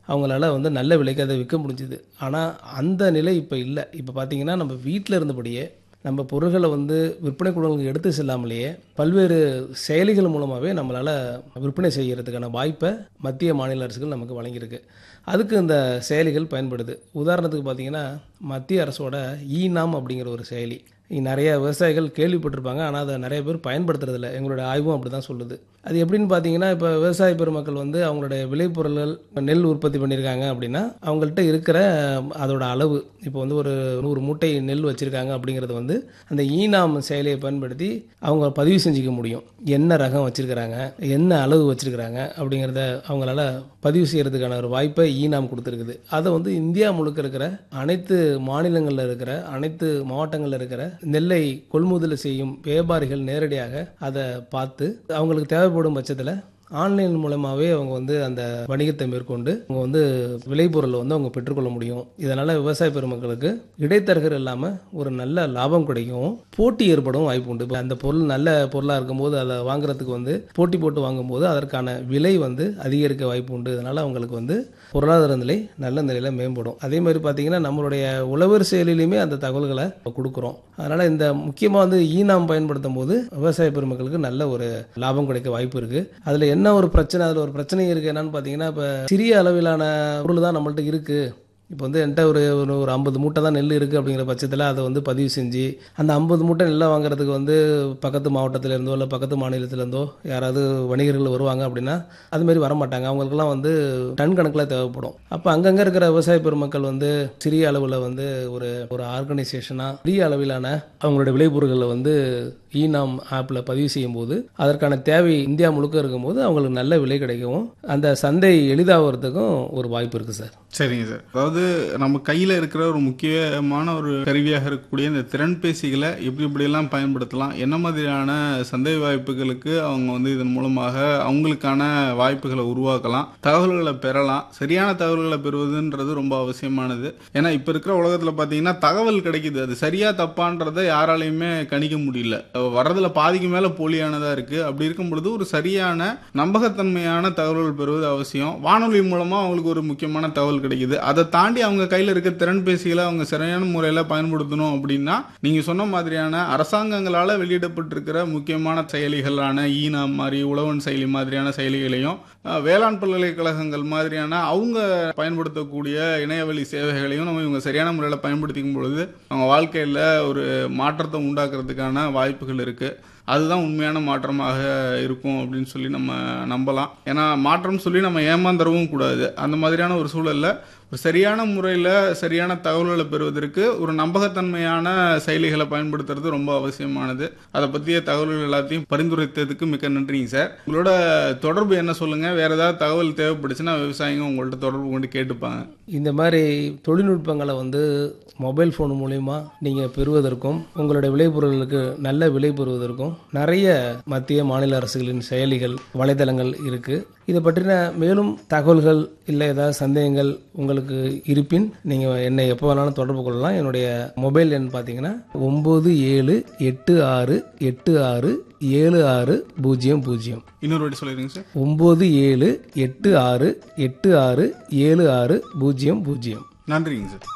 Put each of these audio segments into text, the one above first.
அவங்களால வந்து நல்ல விலைக்கு அதை விற்க முடிஞ்சுது ஆனால் அந்த நிலை இப்போ இல்லை இப்போ பார்த்தீங்கன்னா நம்ம வீட்டில் இருந்தபடியே நம்ம பொருள்களை வந்து விற்பனை கூடங்களுக்கு எடுத்து செல்லாமலேயே பல்வேறு செயலிகள் மூலமாகவே நம்மளால் விற்பனை செய்கிறதுக்கான வாய்ப்பை மத்திய மாநில அரசுகள் நமக்கு வழங்கியிருக்கு அதுக்கு இந்த செயலிகள் பயன்படுது உதாரணத்துக்கு பார்த்தீங்கன்னா மத்திய அரசோட ஈ நாம் அப்படிங்கிற ஒரு செயலி நிறைய விவசாயிகள் கேள்விப்பட்டிருப்பாங்க ஆனால் அதை நிறைய பேர் பயன்படுத்துறதில்ல எங்களுடைய ஆய்வும் அப்படி தான் சொல்லுது அது எப்படின்னு பார்த்தீங்கன்னா இப்போ விவசாய பெருமக்கள் வந்து அவங்களுடைய விளைபொருள்கள் நெல் உற்பத்தி பண்ணியிருக்காங்க அப்படின்னா அவங்கள்ட்ட இருக்கிற அதோட அளவு இப்போ வந்து ஒரு நூறு மூட்டை நெல் வச்சுருக்காங்க அப்படிங்கிறது வந்து அந்த ஈனாம் செயலியை பயன்படுத்தி அவங்க பதிவு செஞ்சுக்க முடியும் என்ன ரகம் வச்சுருக்கிறாங்க என்ன அளவு வச்சுருக்கிறாங்க அப்படிங்கிறத அவங்களால பதிவு செய்கிறதுக்கான ஒரு வாய்ப்பை ஈனாம் கொடுத்துருக்குது அதை வந்து இந்தியா முழுக்க இருக்கிற அனைத்து மாநிலங்களில் இருக்கிற அனைத்து மாவட்டங்களில் இருக்கிற நெல்லை கொள்முதல் செய்யும் வியாபாரிகள் நேரடியாக அதை பார்த்து அவங்களுக்கு தேவைப்படும் பட்சத்தில் ஆன்லைன் மூலமாகவே அவங்க வந்து அந்த வணிகத்தை மேற்கொண்டு அவங்க வந்து விளைபொருளை வந்து அவங்க பெற்றுக்கொள்ள முடியும் இதனால் விவசாய பெருமக்களுக்கு இடைத்தரகர் இல்லாமல் ஒரு நல்ல லாபம் கிடைக்கும் போட்டி ஏற்படும் வாய்ப்பு உண்டு இப்போ அந்த பொருள் நல்ல பொருளாக இருக்கும்போது அதை வாங்குறதுக்கு வந்து போட்டி போட்டு வாங்கும்போது அதற்கான விலை வந்து அதிகரிக்க வாய்ப்பு உண்டு இதனால் அவங்களுக்கு வந்து பொருளாதார நிலை நல்ல நிலையில் மேம்படும் அதே மாதிரி பார்த்தீங்கன்னா நம்மளுடைய உழவர் செயலிலையுமே அந்த தகவல்களை கொடுக்குறோம் அதனால் இந்த முக்கியமாக வந்து ஈனாம் பயன்படுத்தும் போது விவசாய பெருமக்களுக்கு நல்ல ஒரு லாபம் கிடைக்க வாய்ப்பு இருக்குது அதில் என்ன ஒரு பிரச்சனை அதில் ஒரு பிரச்சனை இருக்குது என்னன்னு பார்த்தீங்கன்னா இப்போ சிறிய அளவிலான பொருள் தான் நம்மள்ட்ட இருக்குது இப்போ வந்து என்கிட்ட ஒரு ஒரு ஒரு ஐம்பது மூட்டை தான் நெல் இருக்குது அப்படிங்கிற பட்சத்தில் அதை வந்து பதிவு செஞ்சு அந்த ஐம்பது மூட்டை நெல்லை வாங்குறதுக்கு வந்து பக்கத்து மாவட்டத்தில் இருந்தோ இல்லை பக்கத்து மாநிலத்திலேருந்தோ யாராவது வணிகர்கள் வருவாங்க அப்படின்னா அதுமாரி வரமாட்டாங்க அவங்களுக்குலாம் வந்து டன் கணக்கில் தேவைப்படும் அப்போ அங்கங்கே இருக்கிற விவசாய பெருமக்கள் வந்து சிறிய அளவில் வந்து ஒரு ஒரு ஆர்கனைசேஷனாக பெரிய அளவிலான அவங்களுடைய விளைபொருட்களை வந்து ஈனாம் ஆப்பில் பதிவு செய்யும் போது அதற்கான தேவை இந்தியா முழுக்க இருக்கும்போது அவங்களுக்கு நல்ல விலை கிடைக்கவும் அந்த சந்தை எளிதாகிறதுக்கும் ஒரு வாய்ப்பு இருக்குது சார் சரிங்க சார் அதாவது நம்ம கையில் இருக்கிற ஒரு முக்கியமான ஒரு கருவியாக இருக்கக்கூடிய இந்த திறன்பேசிகளை எப்படி எப்படியெல்லாம் பயன்படுத்தலாம் என்ன மாதிரியான சந்தை வாய்ப்புகளுக்கு அவங்க வந்து இதன் மூலமாக அவங்களுக்கான வாய்ப்புகளை உருவாக்கலாம் தகவல்களை பெறலாம் சரியான தகவல்களை பெறுவதுன்றது ரொம்ப அவசியமானது ஏன்னா இப்போ இருக்கிற உலகத்தில் பார்த்தீங்கன்னா தகவல் கிடைக்குது அது சரியா தப்பான்றதை யாராலையுமே கணிக்க முடியல வர்றதுல பாதிக்கு மேலே போலியானதாக இருக்குது அப்படி இருக்கும் பொழுது ஒரு சரியான நம்பகத்தன்மையான தகவல்கள் பெறுவது அவசியம் வானொலி மூலமாக அவங்களுக்கு ஒரு முக்கியமான தகவல் கிடைக்குது அதை தாண்டி அவங்க கையில் இருக்க திறன்பேசிகளை அவங்க சரியான முறையில் பயன்படுத்தணும் அப்படின்னா நீங்கள் சொன்ன மாதிரியான அரசாங்கங்களால் வெளியிடப்பட்டிருக்கிற முக்கியமான செயலிகளான ஈனா மாதிரி உழவன் செயலி மாதிரியான செயலிகளையும் அஹ், வேளாண் பல்கலைக்கழகங்கள் மாதிரியான அவங்க பயன்படுத்தக்கூடிய இணையவழி சேவைகளையும் நம்ம இவங்க சரியான முறையில் பயன்படுத்திக்கும் பொழுது அவங்க வாழ்க்கையில் ஒரு மாற்றத்தை உண்டாக்குறதுக்கான வாய்ப்புகள் இருக்குது அதுதான் உண்மையான மாற்றமாக இருக்கும் அப்படின்னு சொல்லி நம்ம நம்பலாம் ஏன்னா மாற்றம் சொல்லி நம்ம ஏமாந்துடவும் கூடாது அந்த மாதிரியான ஒரு சூழல்ல ஒரு சரியான முறையில் சரியான தகவல்களை பெறுவதற்கு ஒரு நம்பகத்தன்மையான செயலிகளை பயன்படுத்துறது ரொம்ப அவசியமானது அதை பற்றிய தகவல்கள் எல்லாத்தையும் பரிந்துரைத்ததுக்கு மிக்க நன்றிங்க சார் உங்களோட தொடர்பு என்ன சொல்லுங்க வேற ஏதாவது தகவல் தேவைப்படுச்சுன்னா விவசாயிங்க உங்கள்ட்ட தொடர்பு கொண்டு கேட்டுப்பாங்க இந்த மாதிரி தொழில்நுட்பங்களை வந்து மொபைல் ஃபோன் மூலிமா நீங்கள் பெறுவதற்கும் உங்களுடைய விளைபொருளுக்கு நல்ல விலை பெறுவதற்கும் நிறைய மத்திய மாநில அரசுகளின் செயலிகள் வலைதளங்கள் இருக்குது இதை பற்றின மேலும் தகவல்கள் இல்லை ஏதாவது சந்தேகங்கள் உங்களுக்கு இருப்பின் நீங்கள் என்னை எப்போ வேணாலும் தொடர்பு கொள்ளலாம் என்னுடைய மொபைல் எண் பார்த்தீங்கன்னா ஒம்பது ஏழு எட்டு ஆறு எட்டு ஆறு ஏழு ஆறு பூஜ்ஜியம் பூஜ்ஜியம் இன்னொரு வாட்டி சொல்லிடுங்க சார் ஒம்பது ஏழு எட்டு ஆறு எட்டு ஆறு ஏழு ஆறு பூஜ்ஜியம் பூஜ்ஜியம் நன்றிங்க சார்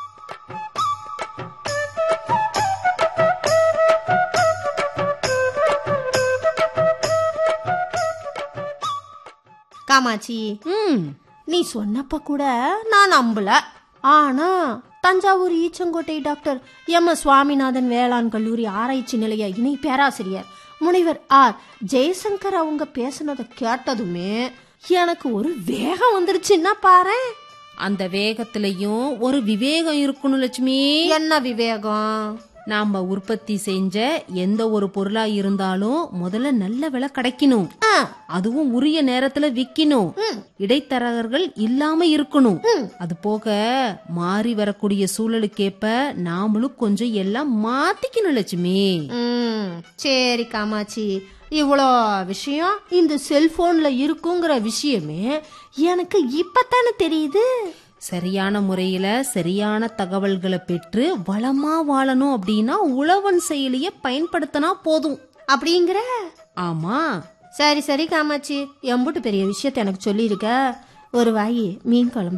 காமாட்சி ம் நீ சொன்னப்ப கூட நான் நம்பல ஆனா Thanjavur Eachangottai doctor M S Swaminathan வேளாண் கல்லூரி ஆராய்ச்சி நிலைய இணை பேராசிரியர் முனைவர் ஆர் ஜெயசங்கர் அவங்க பேசுனதை கேட்டதுமே எனக்கு ஒரு வேகம் வந்துருச்சுன்னா பாரு அந்த வேகத்திலையும் ஒரு விவேகம் இருக்கணும் லட்சுமி என்ன விவேகம் நாம உற்பத்தி செஞ்ச எந்த ஒரு பொருளா இருந்தாலும் முதல்ல நல்ல விலை கிடைக்கணும் ஆ, அதுவும் உரிய நேரத்துல விக்கணும் இடைத்தரகர்கள் இல்லாம இருக்கணும் அது போக மாறி வரக்கூடிய சூழலுக்கேற்ப நாமளும் கொஞ்சம் எல்லாம் மாத்திக்கணும் லட்சுமி ம், சரி காமாட்சி இவ்வளோ விஷயம் இந்த செல்போன்ல இருக்குங்கிற விஷயமே எனக்கு இப்பத்தானே தெரியுது சரியான முறையில சரியான தகவல்களை பெற்று வளமா வாழணும் அப்படின்னா உழவன் செயலிய பயன்படுத்தினா போதும் அப்படிங்கிற ஆமா சரி சரி காமாட்சி எம்புட்டு பெரிய விஷயத்த எனக்கு சொல்லியிருக்க ஒரு வாய் மீன் குழம்பு